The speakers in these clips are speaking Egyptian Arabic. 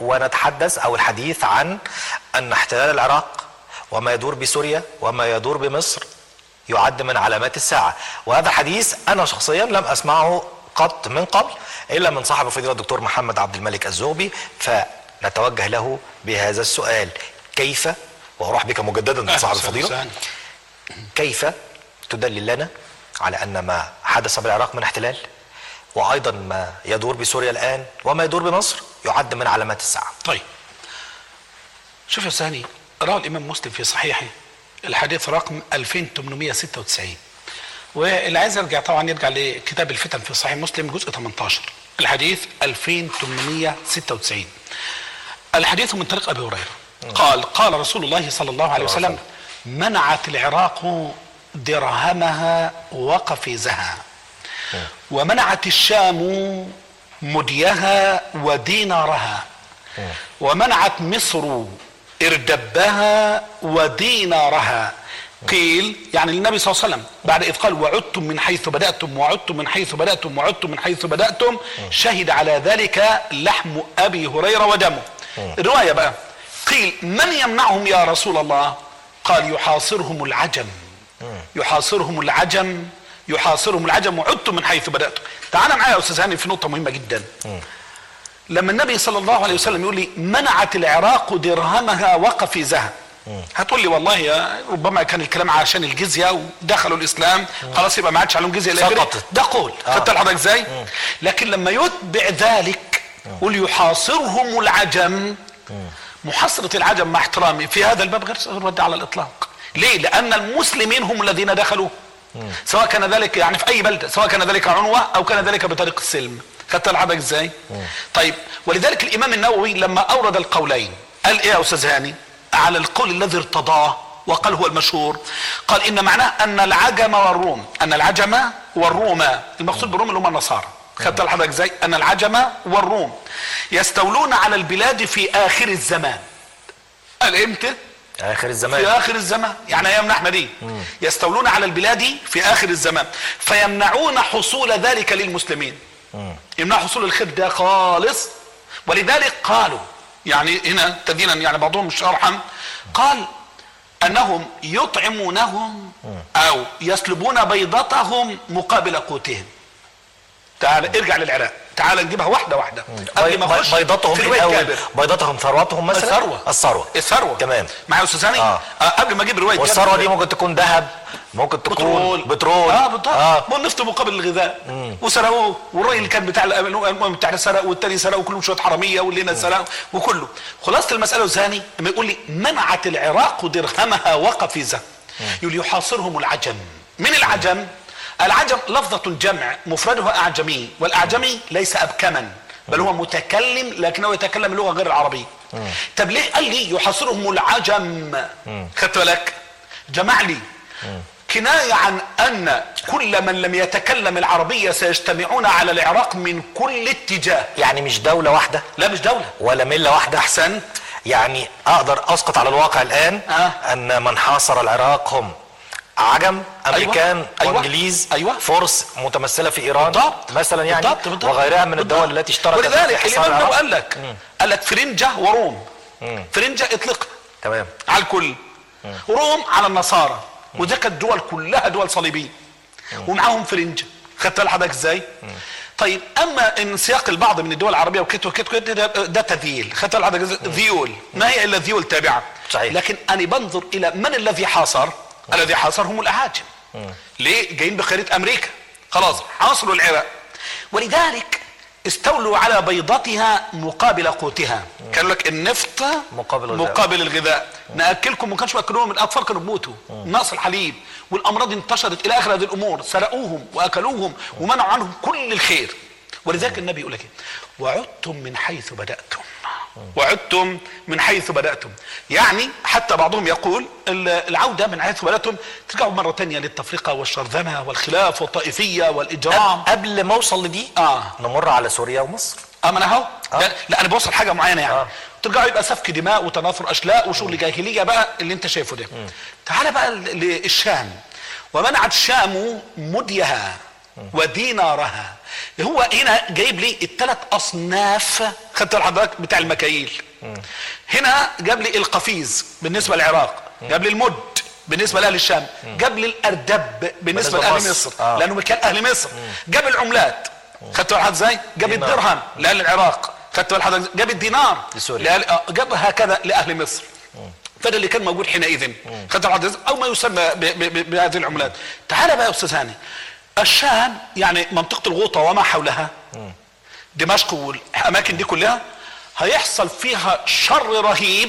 ونتحدث او الحديث عن ان احتلال العراق وما يدور بسوريا وما يدور بمصر يعد من علامات الساعه وهذا حديث انا شخصيا لم اسمعه قط من قبل الا من صاحب الفضيله الدكتور محمد عبد الملك الزغبي فنتوجه له بهذا السؤال كيف واروح بك مجددا صاحب الفضيله كيف تدلل لنا على ان ما حدث بالعراق من احتلال وايضا ما يدور بسوريا الان وما يدور بمصر يعد من علامات الساعه طيب شوف يا ثاني روى الامام مسلم في صحيحه الحديث رقم 2896 واللي عايز يرجع طبعا يرجع لكتاب الفتن في صحيح مسلم جزء 18 الحديث 2896 الحديث من طريق ابي هريره قال قال رسول الله صلى الله عليه وسلم منعت العراق درهمها وقفيزها ومنعت الشام مديها ودينارها ومنعت مصر اردبها ودينارها قيل يعني النبي صلى الله عليه وسلم بعد اذ قال وعدتم من حيث بداتم وعدتم من حيث بداتم وعدتم من حيث بداتم شهد على ذلك لحم ابي هريره ودمه الروايه بقى قيل من يمنعهم يا رسول الله قال يحاصرهم العجم يحاصرهم العجم يحاصرهم العجم وعدتم من حيث بداتم تعال معايا يا استاذ هاني في نقطه مهمه جدا لما النبي صلى الله عليه وسلم يقول لي منعت العراق درهمها وقفيزها هتقول لي والله يا ربما كان الكلام عشان الجزيه ودخلوا الاسلام خلاص يبقى ما عادش عليهم جزيه الى اخره سقطت. ده قول آه. خدت حضرتك ازاي لكن لما يتبع ذلك قل يحاصرهم العجم محاصرة العجم مع احترامي في هذا الباب غير غير ودي على الاطلاق ليه لان المسلمين هم الذين دخلوا سواء كان ذلك يعني في اي بلده سواء كان ذلك عنوه او كان ذلك بطريق السلم خدت حضرتك ازاي طيب ولذلك الامام النووي لما اورد القولين قال ايه يا استاذ هاني على القول الذي ارتضاه وقال هو المشهور قال ان معناه ان العجم والروم ان العجم والروم المقصود بالروم اللي هم النصارى خدت حضرتك ازاي ان العجم والروم يستولون على البلاد في اخر الزمان قال امتى اخر في الزمان اخر الزمان يعني ايامنا احنا دي يستولون على البلاد في اخر الزمان فيمنعون حصول ذلك للمسلمين يمنع حصول الخير ده خالص ولذلك قالوا يعني هنا تدينا يعني بعضهم مش ارحم قال انهم يطعمونهم او يسلبون بيضتهم مقابل قوتهم تعال ارجع للعراق تعال نجيبها واحده واحده قبل ما بي- اخش بيضتهم في في روايه الاول كابر بيضتهم ثروتهم مثلا الثروه الثروه الثروه تمام معايا يا استاذ هاني آه. آه. قبل ما اجيب روايه والثروه كابر- دي ممكن تكون ذهب ممكن تكون بترول بترول اه بالضبط اه آه. النفط مقابل الغذاء وسرقوه والراجل اللي كان بتاع الامم بتاعنا سرق والتاني سرق وكلهم شويه حراميه واللي هنا سرق وكله خلاصه المساله الثاني لما يقول لي منعت العراق درهمها وقفزه يقول يحاصرهم العجم من العجم العجم لفظة جمع مفردها أعجمي والأعجمي ليس أبكما بل هو متكلم لكنه يتكلم اللغة غير العربية طب ليه قال لي يحاصرهم العجم خدت بالك جمع لي كناية عن أن كل من لم يتكلم العربية سيجتمعون على العراق من كل اتجاه يعني مش دولة واحدة لا مش دولة ولا ملة واحدة أحسنت يعني أقدر أسقط على الواقع الآن آه. أن من حاصر العراق هم عجم أمريكان أيوة. وإنجليز أيوة. فرس متمثلة في إيران بالضبط مثلا يعني بالضبط بالضبط وغيرها من الدول بالضبط. التي اشتركت في ولذلك حصار الإمام العراق قال لك قال لك فرنجة وروم فرنجة اطلق تمام على الكل روم على النصارى وده كانت دول كلها دول صليبيه ومعاهم فرنجة خدت بالك حضرتك ازاي؟ طيب اما ان سياق البعض من الدول العربيه وكت وكت وكت ده, ده تذييل خدت بالك حضرتك ازاي؟ ذيول ما هي الا ذيول تابعه صحيح. لكن انا بنظر الى من الذي حاصر الذي حاصر هم الاعاجم ليه جايين بخريطه امريكا خلاص حاصروا العراق ولذلك استولوا على بيضتها مقابل قوتها كانوا لك النفط مقابل الغذاء. مقابل الغذاء ناكلكم ما كانش باكلوهم الاطفال كانوا بيموتوا نقص الحليب والامراض انتشرت الى اخر هذه الامور سرقوهم واكلوهم ومنعوا عنهم كل الخير ولذلك النبي يقول لك إيه؟ وعدتم من حيث بداتم وعدتم من حيث بداتم يعني حتى بعضهم يقول ال- العوده من حيث بداتم ترجعوا مره ثانيه للتفرقه والشرذمه والخلاف والطائفيه والاجرام قبل ما أوصل لدي آه. نمر على سوريا ومصر اه ما انا اهو آه. لا, لا انا بوصل حاجه معينه يعني آه. ترجعوا يبقى سفك دماء وتناثر اشلاء وشغل جاهليه بقى اللي انت شايفه ده تعال بقى ل- للشام ومنعت الشام مديها ودينارها هو هنا جايب لي الثلاث اصناف خدت حضرتك بتاع المكاييل هنا جاب لي القفيز بالنسبه للعراق جاب لي المد بالنسبه لاهل الشام جاب لي الاردب بالنسبه بالنسبة لاهل لمصر. مصر آه. لانه مكان اهل مصر جاب العملات خدت حضرتك ازاي جاب دينار. الدرهم لاهل العراق خدت حضرتك جاب الدينار لسوريا. لأهل آه، جاب هكذا لاهل مصر فده اللي كان موجود حينئذ خدت حضرتك او ما يسمى ب- ب- ب- بهذه العملات تعال بقى يا استاذ هاني الشام يعني منطقه الغوطه وما حولها دمشق والاماكن دي كلها هيحصل فيها شر رهيب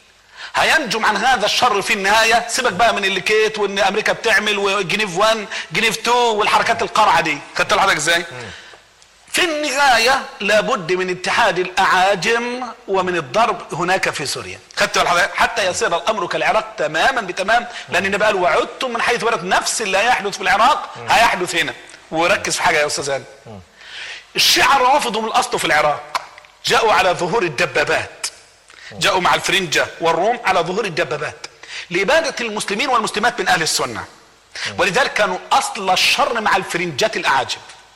هينجم عن هذا الشر في النهايه سيبك بقى من اللي كيت وان امريكا بتعمل وجنيف 1 جنيف 2 والحركات القرعه دي خدت حضرتك ازاي؟ في النهاية لابد من اتحاد الأعاجم ومن الضرب هناك في سوريا خدت بالك حضرتك؟ حتى يصير الأمر كالعراق تماما بتمام لأن النبي قال وعدتم من حيث ولدت نفس اللي هيحدث في العراق هيحدث هنا وركز في حاجة يا أستاذ هاني الشيعة الروافض من الأصل في العراق جاءوا على ظهور الدبابات جاءوا مع الفرنجة والروم على ظهور الدبابات لإبادة المسلمين والمسلمات من أهل السنة ولذلك كانوا أصل الشر مع الفرنجات الأعاجم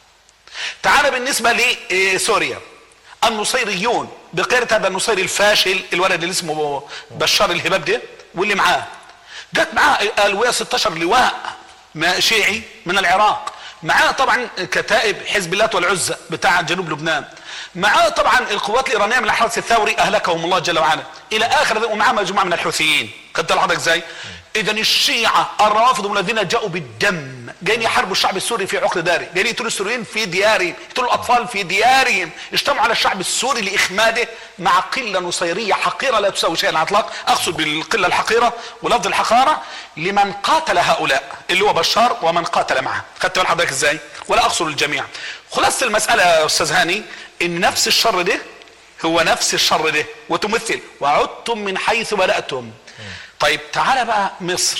تعال بالنسبة لسوريا النصيريون بقيادة هذا النصيري الفاشل الولد اللي اسمه بشار الهباب ده واللي معاه جت معاه الوية 16 لواء ما- شيعي من العراق معاه طبعا كتائب حزب الله والعزة بتاع جنوب لبنان معاه طبعا القوات الإيرانية من الحرس الثوري أهلكهم الله جل وعلا إلى آخر ذلك، ومعاه مجموعة من الحوثيين خدت حضرتك ازاي؟ إذا الشيعة الروافض هم الذين جاءوا بالدم جايين يحاربوا الشعب السوري في عقر داري جايين يقتلوا السوريين في ديارهم يقتلوا الأطفال في ديارهم اجتمعوا على الشعب السوري لإخماده مع قلة نصيرية حقيرة لا تساوي شيئا على الإطلاق أقصد بالقلة الحقيرة ولفظ الحقارة لمن قاتل هؤلاء اللي هو بشار ومن قاتل معه خدت بال حضرتك ازاي؟ ولا أقصد الجميع خلاصة المسألة يا أستاذ هاني إن نفس الشر ده هو نفس الشر ده وتمثل وعدتم من حيث بدأتم طيب تعال بقى مصر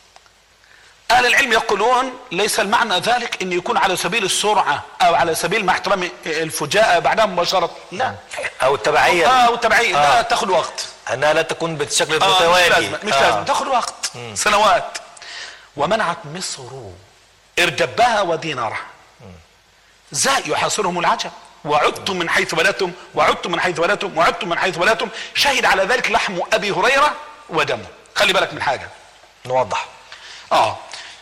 أهل العلم يقولون ليس المعنى ذلك أن يكون على سبيل السرعة أو على سبيل مع احترام الفجاءة بعدها مباشرة لا او التبعيه اه والتبعية آه. لا تاخذ وقت انها لا تكون بالشكل آه مش المتوالي لازم مش آه. لازم تاخذ وقت سنوات ومنعت مصر اردبها ودينارها ازاي يحاصرهم العجب وعدتم من حيث بدأتم وعدتم من حيث بدأتم وعدتم من حيث بدأتم شهد على ذلك لحم ابي هريره ودمه خلي بالك من حاجه نوضح اه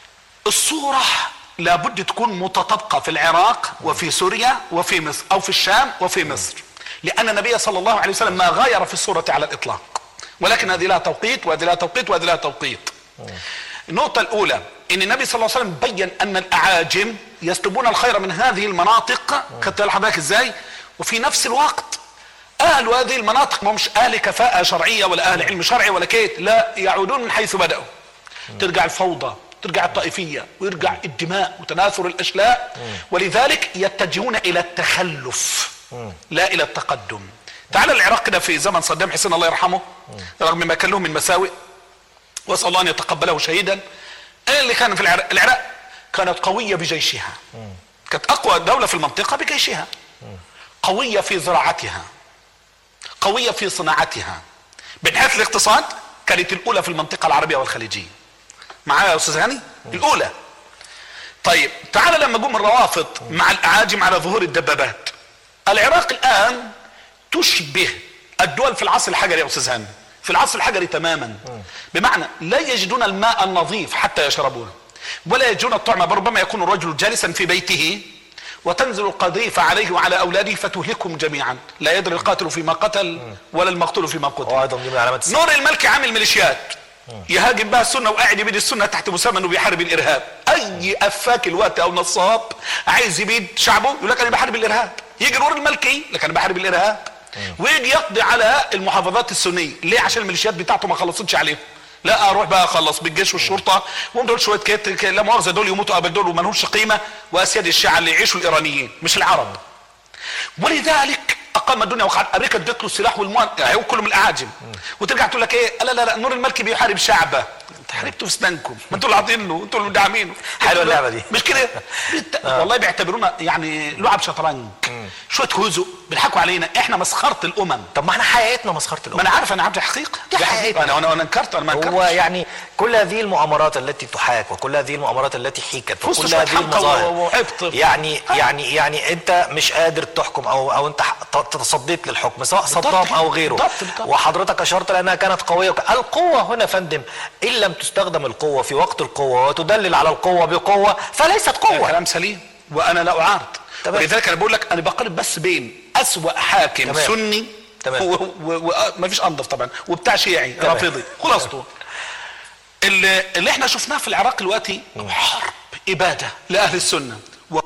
الصورة لابد تكون متطابقة في العراق وفي سوريا وفي مصر او في الشام وفي مصر لان النبي صلى الله عليه وسلم ما غاير في الصورة على الاطلاق ولكن هذه لها توقيت وهذه لها توقيت وهذه لها توقيت النقطة الأولى إن النبي صلى الله عليه وسلم بين أن الأعاجم يسلبون الخير من هذه المناطق خدت بال حضرتك إزاي؟ وفي نفس الوقت أهل هذه المناطق ما مش أهل كفاءة شرعية ولا أهل علم شرعي ولا كيت لا يعودون من حيث بدأوا ترجع الفوضى ترجع الطائفية ويرجع الدماء وتناثر الأشلاء ولذلك يتجهون إلى التخلف لا إلى التقدم تعال العراق كده في زمن صدام حسين الله يرحمه رغم ما كان له من مساوئ واسال الله ان يتقبله شهيدا ايه اللي كان في العراق العراق كانت قويه بجيشها كانت اقوى دوله في المنطقه بجيشها قويه في زراعتها قويه في صناعتها من حيث الاقتصاد كانت الاولى في المنطقه العربيه والخليجيه معايا يا استاذ هاني الاولى طيب تعال لما جم الروافض مع الاعاجم على ظهور الدبابات العراق الان تشبه الدول في العصر الحجري يا استاذ هاني في العصر الحجري تماما بمعنى لا يجدون الماء النظيف حتى يشربونه ولا يجدون الطعم ربما يكون الرجل جالسا في بيته وتنزل القذيفة عليه وعلى أولاده فتهلكهم جميعا لا يدري القاتل فيما قتل ولا المقتول فيما قتل هو ايضا دي من علامات الساعه نور الملكي عامل ميليشيات يهاجم بها السنه وقاعد يبيد السنه تحت مسمى انه بيحارب الارهاب اي افاك الوقت او نصاب عايز يبيد شعبه يقول لك انا بحارب الارهاب يجي نور الملكي لك انا بحارب الارهاب ويجي يقضي على المحافظات السنيه ليه عشان الميليشيات بتاعته ما خلصتش عليهم لا اروح بقى اخلص بالجيش والشرطه وهم دول شويه كيت ك- لا مؤاخذه دول يموتوا قبل دول وما لهمش قيمه واسياد الشيعه اللي يعيشوا الايرانيين مش العرب ولذلك اقام الدنيا وقعد امريكا ادت له السلاح والموان يعني هو كله من الاعاجم وترجع تقول لك ايه لا لا لا نور الملكي بيحارب شعبه حاربتوا في اسنانكم ما انتوا اللي عاطينه انتوا اللي داعمينه حلوة اللعبة دي. مش كده بت- والله بيعتبرونا يعني لعب شطرنج شويه هزء بيضحكوا علينا احنا مسخره الامم طب ما احنا حقيقتنا مسخره ما الامم انا عارف انا عبد الحقيقه دي حقيقتنا. انا انا انا انكرت انا ما هو انكرتش يعني كل هذه المؤامرات التي تحاك وكل هذه المؤامرات التي حيكت وسط وكل شوية هذه حمقى المظاهر و- وعبط. يعني يعني يعني انت مش قادر تحكم او او انت ح- ت- تصديت للحكم سواء صدام كده. او غيره بالضبط، بالضبط. وحضرتك اشرت لانها كانت قويه وك- القوه هنا فندم ان لم تستخدم القوه في وقت القوه وتدلل على القوه بقوه فليست قوه كلام سليم وانا لا اعارض تمام. ولذلك انا بقول لك انا بقارن بس بين اسوا حاكم تمام. سني تمام. وما فيش انضف طبعا وبتاع شيعي تمام. رافضي خلاصته اللي, اللي احنا شفناه في العراق دلوقتي حرب اباده لاهل السنه و...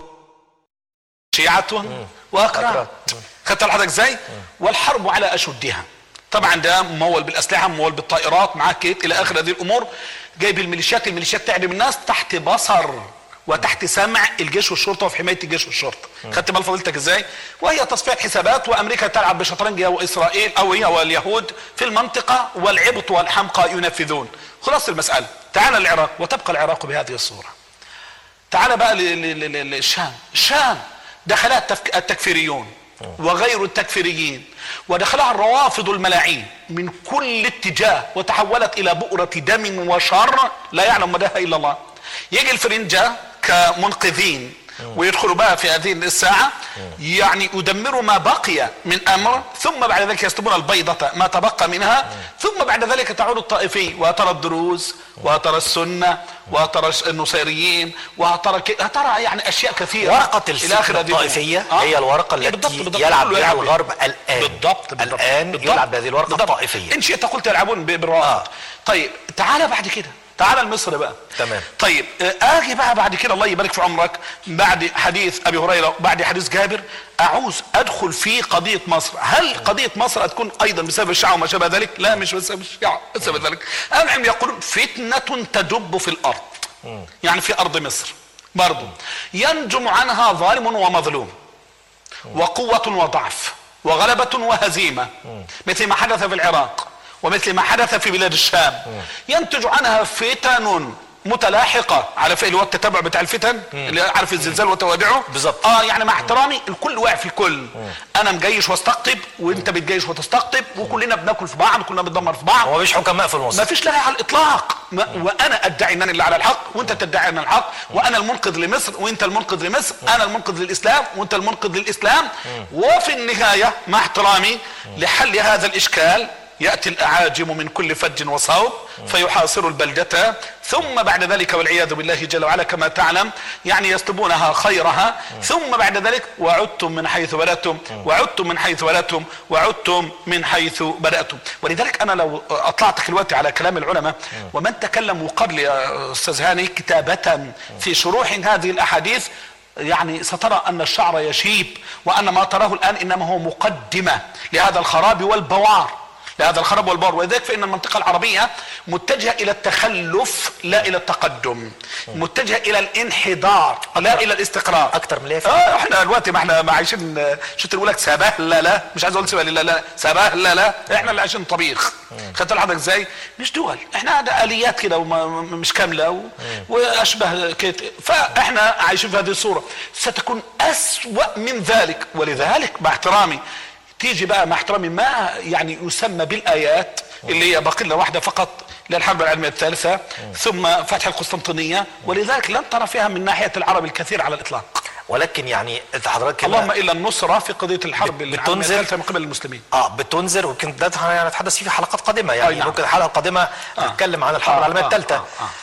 شيعتهم واكرام أكرام. خدت حضرتك ازاي والحرب على اشدها طبعا ده ممول بالاسلحه ممول بالطائرات معاه كيت الى اخر هذه الامور جايب الميليشيات الميليشيات تعدم الناس تحت بصر وتحت سمع الجيش والشرطه وفي حمايه الجيش والشرطه خدت بال فضيلتك ازاي وهي تصفيه حسابات وامريكا تلعب بشطرنج هي واسرائيل او هي واليهود في المنطقه والعبط والحمقى ينفذون خلاص المساله تعال العراق وتبقى العراق بهذه الصوره تعال بقى ل- ل- ل- للشام الشام دخلها التفك- التكفيريون وغير التكفيريين ودخلها الروافض الملاعين من كل اتجاه وتحولت الى بؤرة دم وشر لا يعلم مداها الا الله يجي الفرنجة كمنقذين ويدخلوا بقى في هذه الساعة يعني يدمروا ما بقي من أمر ثم بعد ذلك يسلبون البيضة ما تبقى منها ثم بعد ذلك تعود الطائفي وترى الدروز وترى السنة وترى النصيريين وترى ك... ترى يعني أشياء كثيرة ورقة إلى الفتنة آخر هذه الأمور. الطائفية آه. هي الورقة إيه التي بالضبط بالضبط. يلعب كله بها يلعب الغرب الآن بالضبط بالضبط الآن بالضبط. يلعب بهذه الورقة بالضبط. الطائفية إن شئت قلت يلعبون ب- بالروافض آه. طيب تعال بعد كده تعال لمصر بقى تمام. طيب آه، اجي بقى بعد كده الله يبارك في عمرك بعد حديث ابي هريره بعد حديث جابر اعوز ادخل في قضيه مصر هل قضيه مصر هتكون ايضا بسبب الشيعه وما شابه ذلك لا مش بسبب الشيعه بسبب ذلك اهل العلم يقولون فتنه تدب في الارض يعني في ارض مصر برضه ينجم عنها ظالم ومظلوم وقوة وضعف وغلبة وهزيمة مثل ما حدث في العراق ومثل ما حدث في بلاد الشام ينتج عنها فتن متلاحقة عارف ايه اللي هو التتبع بتاع الفتن اللي عارف الزلزال وتوابعه بالظبط. اه يعني مع احترامي الكل واقع في الكل انا مجيش واستقطب وانت بتجيش وتستقطب وكلنا بناكل في بعض وكلنا بندمر في بعض هو مش حكماء في ما المصر فيش لها على الاطلاق ما وانا ادعي انني اللي على الحق وانت تدعي ان الحق وانا المنقذ لمصر وانت المنقذ لمصر انا المنقذ للاسلام وانت المنقذ للاسلام وفي النهايه مع احترامي لحل هذا الاشكال ياتي الاعاجم من كل فج وصوب فيحاصر البلده ثم بعد ذلك والعياذ بالله جل وعلا كما تعلم يعني يسلبونها خيرها ثم بعد ذلك وعدتم من حيث بداتم وعدتم من حيث بداتم وعدتم من حيث بداتم ولذلك انا لو اطلعت دلوقتي على كلام العلماء ومن تكلموا قبل يا استاذ هاني كتابه في شروح هذه الاحاديث يعني سترى ان الشعر يشيب وان ما تراه الان انما هو مقدمه لهذا الخراب والبوار لهذا الخراب والبار ولذلك فإن المنطقة العربية متجهة إلى التخلف لا إلى التقدم متجهة إلى الانحدار لا إلى الاستقرار أكتر من ليه اه احنا دلوقتي ما احنا ما عايشين آه، شو تقول لك سبهلله مش عايز اقول سبهلله لا سبهلله احنا اللي عايشين طبيخ خدت حضرتك ازاي؟ مش دول احنا ده اليات كده وما- م- مش كامله و... واشبه كده فاحنا عايشين في هذه الصوره ستكون اسوأ من ذلك ولذلك مع احترامي تيجي بقى مع احترامي ما يعني يسمى بالايات اللي هي باقي لنا واحده فقط للحرب العالميه الثالثه ثم فتح القسطنطينيه ولذلك لن ترى فيها من ناحيه العرب الكثير على الاطلاق ولكن يعني انت حضرتك كده اللهم الا النصره في قضيه الحرب بت- العالميه بتنزل- الثالثه من قبل المسلمين اه بتنذر ويمكن ده يعني نتحدث فيه في حلقات قادمه يعني أي نعم. ممكن الحلقه القادمه آه. نتكلم عن الحرب آه، العالميه آه، الثالثه آه،